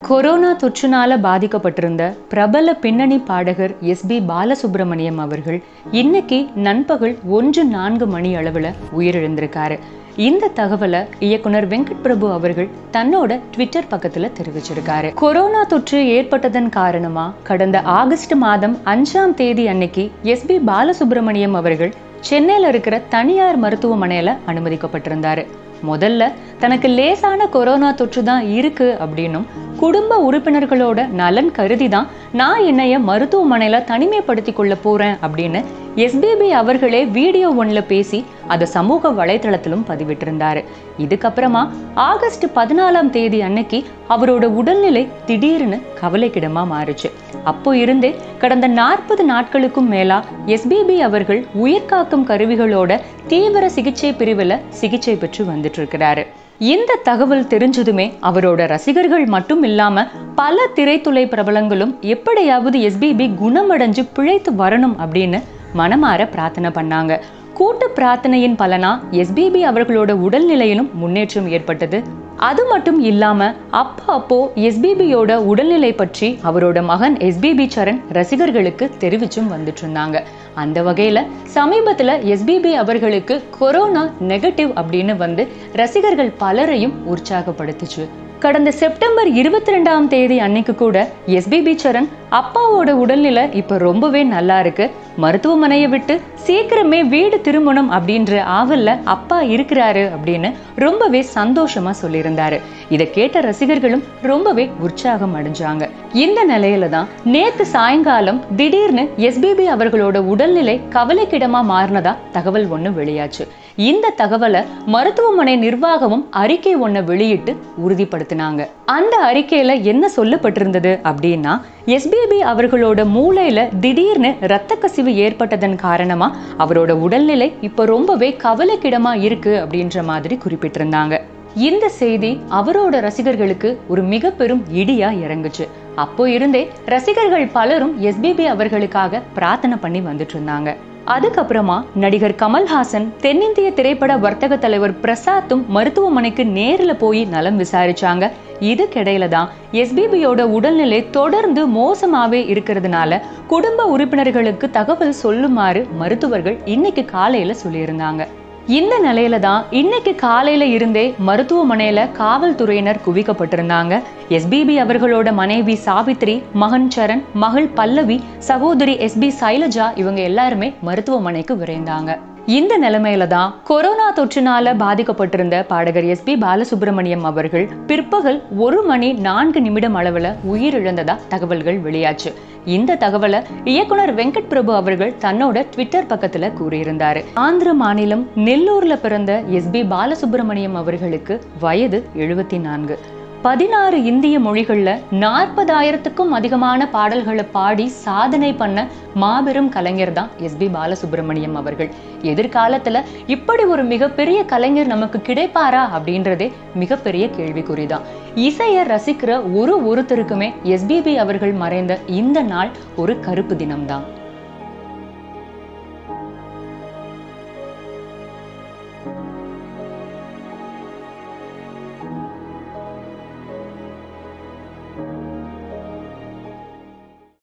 corona தொற்றுனால பாதிக்கப்பட்டிருந்த பிரபல பின்னணி பாடகர் எஸ் பி பாலசுப்ரமணியம் அவர்கள் இன்னைக்கு நண்பகல் ஒன்று நான்கு மணி அளவுல உயிரிழந்திருக்காரு இந்த தகவலை இயக்குனர் வெங்கட் பிரபு அவர்கள் தன்னோட ட்விட்டர் பக்கத்துல தெரிவிச்சிருக்காரு கொரோனா தொற்று ஏற்பட்டதன் காரணமா கடந்த ஆகஸ்ட் மாதம் அஞ்சாம் தேதி அன்னைக்கு எஸ் பி பாலசுப்ரமணியம் அவர்கள் சென்னையில இருக்கிற தனியார் மருத்துவமனையில அனுமதிக்கப்பட்டிருந்தாரு முதல்ல தனக்கு லேசான கொரோனா தொற்று தான் இருக்கு அப்படின்னும் குடும்ப உறுப்பினர்களோட நலன் கருதி தான் நான் என்னைய மருத்துவமனையில தனிமைப்படுத்தி கொள்ள போறேன் அப்படின்னு எஸ்பிபி அவர்களே வீடியோ ஒன்ல பேசி அதை சமூக வலைதளத்திலும் பதிவிட்டிருந்தாரு இதுக்கப்புறமா ஆகஸ்ட் பதினாலாம் தேதி அன்னைக்கு அவரோட உடல்நிலை திடீர்னு கவலைக்கிடமா மாறுச்சு அப்போ இருந்தே கடந்த நாற்பது நாட்களுக்கும் மேலா எஸ்பிபி அவர்கள் உயிர்காக்கும் கருவிகளோட தீவிர சிகிச்சை பிரிவுல சிகிச்சை பெற்று வந்துட்டு இருக்கிறாரு இந்த தகவல் தெரிஞ்சதுமே அவரோட ரசிகர்கள் மட்டும் இல்லாம பல திரைத்துறை பிரபலங்களும் எப்படியாவது எஸ்பிபி குணமடைஞ்சு பிழைத்து வரணும் அப்படின்னு மனமாற பிரார்த்தனை பண்ணாங்க கூட்டு பிரார்த்தனையின் பலனா எஸ்பிபி அவர்களோட உடல்நிலையிலும் முன்னேற்றம் ஏற்பட்டது அது மட்டும் இல்லாம அப்போ அப்போ எஸ்பிபியோட உடல்நிலை பற்றி அவரோட மகன் எஸ்பிபி சரண் ரசிகர்களுக்கு தெரிவிச்சும் வந்துட்டு இருந்தாங்க அந்த வகையில சமீபத்துல எஸ்பிபி அவர்களுக்கு கொரோனா நெகட்டிவ் அப்படின்னு வந்து ரசிகர்கள் பலரையும் உற்சாகப்படுத்துச்சு கடந்த செப்டம்பர் இருபத்தி ரெண்டாம் தேதி அன்னைக்கு கூட எஸ்பிபி சரண் அப்பாவோட உடல்நிலை இப்ப ரொம்பவே நல்லா இருக்கு மருத்துவமனையை விட்டு சீக்கிரமே வீடு திரும்பணும் அப்படின்ற ஆவல்ல அப்பா இருக்கிறாரு அப்படின்னு ரொம்பவே சந்தோஷமா சொல்லியிருந்தாரு இதை கேட்ட ரசிகர்களும் ரொம்பவே உற்சாகம் அடைஞ்சாங்க இந்த நிலையில தான் நேத்து சாயங்காலம் திடீர்னு எஸ்பிபி அவர்களோட உடல்நிலை கவலைக்கிடமா மாறினதா தகவல் ஒண்ணு வெளியாச்சு இந்த தகவலை மருத்துவமனை நிர்வாகமும் அறிக்கை ஒண்ணு வெளியிட்டு உறுதிப்படுத்தினாங்க அந்த அறிக்கையில என்ன சொல்லப்பட்டிருந்தது அப்படின்னா எஸ்பிபி அவர்களோட மூளையில திடீர்னு இரத்த கசிவு ஏற்பட்டதன் காரணமா அவரோட உடல்நிலை இப்ப ரொம்பவே கவலைக்கிடமா இருக்கு அப்படின்ற மாதிரி குறிப்பிட்டிருந்தாங்க இந்த செய்தி அவரோட ரசிகர்களுக்கு ஒரு மிக பெரும் இடியா இறங்குச்சு அப்போ இருந்தே ரசிகர்கள் பலரும் எஸ்பிபி அவர்களுக்காக பிரார்த்தனை பண்ணி வந்துட்டு இருந்தாங்க அதுக்கப்புறமா நடிகர் கமல்ஹாசன் தென்னிந்திய திரைப்பட வர்த்தக தலைவர் பிரசாத்தும் மருத்துவமனைக்கு நேர்ல போய் நலம் விசாரிச்சாங்க இதுக்கிடையில தான் எஸ்பிபியோட உடல்நிலை தொடர்ந்து மோசமாவே இருக்கிறதுனால குடும்ப உறுப்பினர்களுக்கு தகவல் சொல்லுமாறு மருத்துவர்கள் இன்னைக்கு காலையில சொல்லியிருந்தாங்க இந்த நிலையில தான் இன்னைக்கு காலையில இருந்தே மருத்துவமனையில காவல்துறையினர் குவிக்கப்பட்டிருந்தாங்க எஸ்பிபி அவர்களோட மனைவி சாவித்ரி மகன் சரண் மகள் பல்லவி சகோதரி எஸ்பி சைலஜா இவங்க எல்லாருமே மருத்துவமனைக்கு விரைந்தாங்க இந்த நிலைமையில தான் கொரோனா தொற்றினால பாதிக்கப்பட்டிருந்த பாடகர் எஸ் பி பாலசுப்ரமணியம் அவர்கள் பிற்பகல் ஒரு மணி நான்கு நிமிடம் அளவுல உயிரிழந்ததா தகவல்கள் வெளியாச்சு இந்த தகவலை இயக்குனர் வெங்கட் பிரபு அவர்கள் தன்னோட ட்விட்டர் பக்கத்துல கூறியிருந்தாரு ஆந்திர மாநிலம் நெல்லூர்ல பிறந்த எஸ் பி பாலசுப்ரமணியம் அவர்களுக்கு வயது எழுபத்தி நான்கு பதினாறு இந்திய மொழிகள்ல நாற்பதாயிரத்துக்கும் அதிகமான பாடல்களை பாடி சாதனை பண்ண மாபெரும் கலைஞர் தான் எஸ் பி பாலசுப்ரமணியம் அவர்கள் எதிர்காலத்துல இப்படி ஒரு மிகப்பெரிய கலைஞர் நமக்கு கிடைப்பாரா அப்படின்றதே மிகப்பெரிய கேள்விக்குறிதான் இசையை ரசிக்கிற ஒரு ஒருத்தருக்குமே எஸ்பிபி அவர்கள் மறைந்த இந்த நாள் ஒரு கருப்பு தினம்தான்